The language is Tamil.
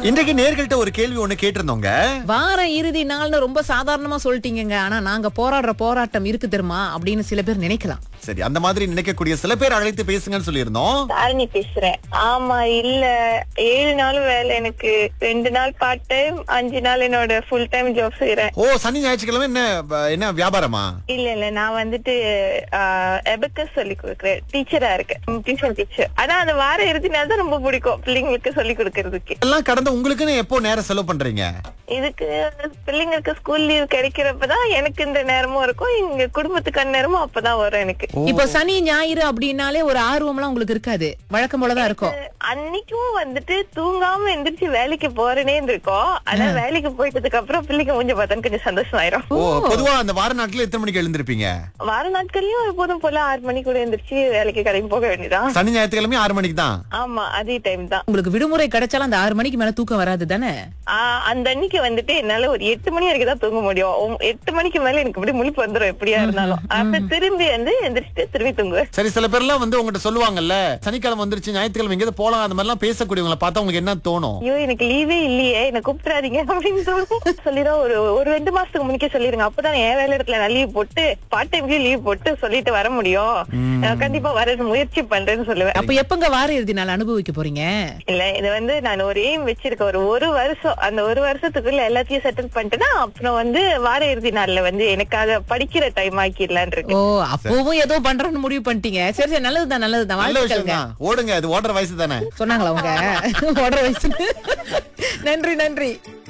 இன்றைக்கு நேர்கள்ட்ட ஒரு கேள்வி ஒண்ணு கேட்டிருந்தோங்க வார இறுதி நாள்னு ரொம்ப சாதாரணமா சொல்லிட்டீங்கங்க ஆனா நாங்க போராடுற போராட்டம் இருக்கு தெரியுமா அப்படின்னு சில பேர் நினைக்கலாம் சரி அந்த மாதிரி நினைக்கக்கூடிய சில பேர் அழைத்து பேசுங்கன்னு சொல்லியிருந்தோம் தாரணி பேசுறேன் ஆமா இல்ல ஏழு நாள் வேலை எனக்கு ரெண்டு நாள் பார்ட் டைம் அஞ்சு நாள் என்னோட ஃபுல் டைம் ஜாப் செய்யறேன் ஓ சனி ஞாயிற்றுக்கிழமை என்ன வ- என்ன வியாபாரமா இல்ல இல்ல நான் வந்துட்டு எபக்கஸ் சொல்லி கொடுக்குறேன் டீச்சரா இருக்கேன் டியூஷன் டீச்சர் ஆனா அந்த வார இறுதி நாள் தான் ரொம்ப பிடிக்கும் பிள்ளைங்களுக்கு சொல்லி கொடுக்கறதுக்கு எல்லாம் கடந்த உங்களுக்குன்னு எப்போ நேரம் செலவு பண்றீங்க இதுக்கு பிள்ளைங்களுக்கு ஸ்கூல் லீவ் கிடைக்கிறப்பதான் எனக்கு இந்த நேரமும் இருக்கும் எங்க குடும்பத்துக்கான நேரமும் அப்பதான் வரும் எனக்கு இப்போ சனி ஞாயிறு அப்படின்னாலே ஒரு ஆர்வம்லாம் உங்களுக்கு இருக்காது வழக்கம் போலதான் இருக்கும் அன்னைக்கும் வந்துட்டு தூங்காம எந்திரிச்சு வேலைக்கு போறேனே இருக்கோம் ஆனா வேலைக்கு போயிட்டதுக்கு அப்புறம் பிள்ளைங்க கொஞ்சம் பார்த்தா கொஞ்சம் சந்தோஷமாயிரும் ஓ பொதுவா அந்த வார நாட்கள் எத்தனை மணிக்கு எழுந்திருப்பீங்க வார நாட்கள்லயும் எப்போதும் போல ஆறு மணி கூட எந்திரிச்சு வேலைக்கு கடைக்கு போக வேண்டியதான் சனி ஞாயிற்றுக்கிழமை ஆறு மணிக்கு தான் ஆமா அதே டைம் தான் உங்களுக்கு விடுமுறை கிடைச்சாலும் அந்த ஆறு மணிக்கு மேல தூக்கம் வராது தானே ஆஹ் அந்த அன்னைக்கு வந்துட்டு என்னால ஒரு எட்டு மணி வரைக்கும் தான் தூங்க முடியும் ஒம்- எட்டு மணிக்கு மேல எனக்கு இப்படி முழிப்பு வந்துரும் எப்படியா இருந்தாலும் அப்ப திரும்பி வந்து எந்திரிச்சிட்டு திரும்பி தூங்குவேன் சரி சில பேர்லாம் வந்து உங்ககிட்ட சொல்லுவாங்கல்ல சனிக்கிழமை வந்துருச்சு ஞாயிற்றுக்கிழமை எங்கேயாவது போலாம் அந்த மாதிரி எல்லாம் பேசக்கூடியவங்களை பார்த்தா உங்களுக்கு என்ன தோணும் ஐயோ எனக்கு லீவே இல்லையே என்ன கூப்பிட்டுறாதீங்க அப்படின்னு தோணும் சொல்லிடும் ஒரு ஒரு ரெண்டு மாசத்துக்கு முன்னே சொல்லிருங்க அப்பதான் என் வேலை இடத்துல நான் லீவ் போட்டு பார்ட் டைம்லயும் லீவ் போட்டு சொல்லிட்டு வர முடியும் நான் கண்டிப்பா வர முயற்சி பண்றேன்னு சொல்லுவேன் அப்ப எப்பங்க வார இறுதி நாள் அனுபவிக்க போறீங்க இல்ல இது வந்து நான் ஒரு எய்ம் வச்சிருக்கேன் ஒரு ஒரு வருஷம் அந்த ஒரு வருஷத்துக்குள்ள எல்லாத்தையும் செட்டில் பண்ணிட்டேன்னா அப்புறம் வந்து வார இறுதி நாள்ல வந்து எனக்காக படிக்கிற டைம் ஆக்கிடலான் இருக்கு ஓ அப்பவும் ஏதோ பண்றேன்னு முடிவு பண்ணிட்டீங்க சரி சரி நல்லதுதான் நல்லதுதான் நல்ல விஷயம் வாழ்த்துக்கள்ங்க தான் ஓடுங்க அது ஓடுற வயசு தானே சொன்னாங்களா அவங்க ஓடுற வயசு நன்றி நன்றி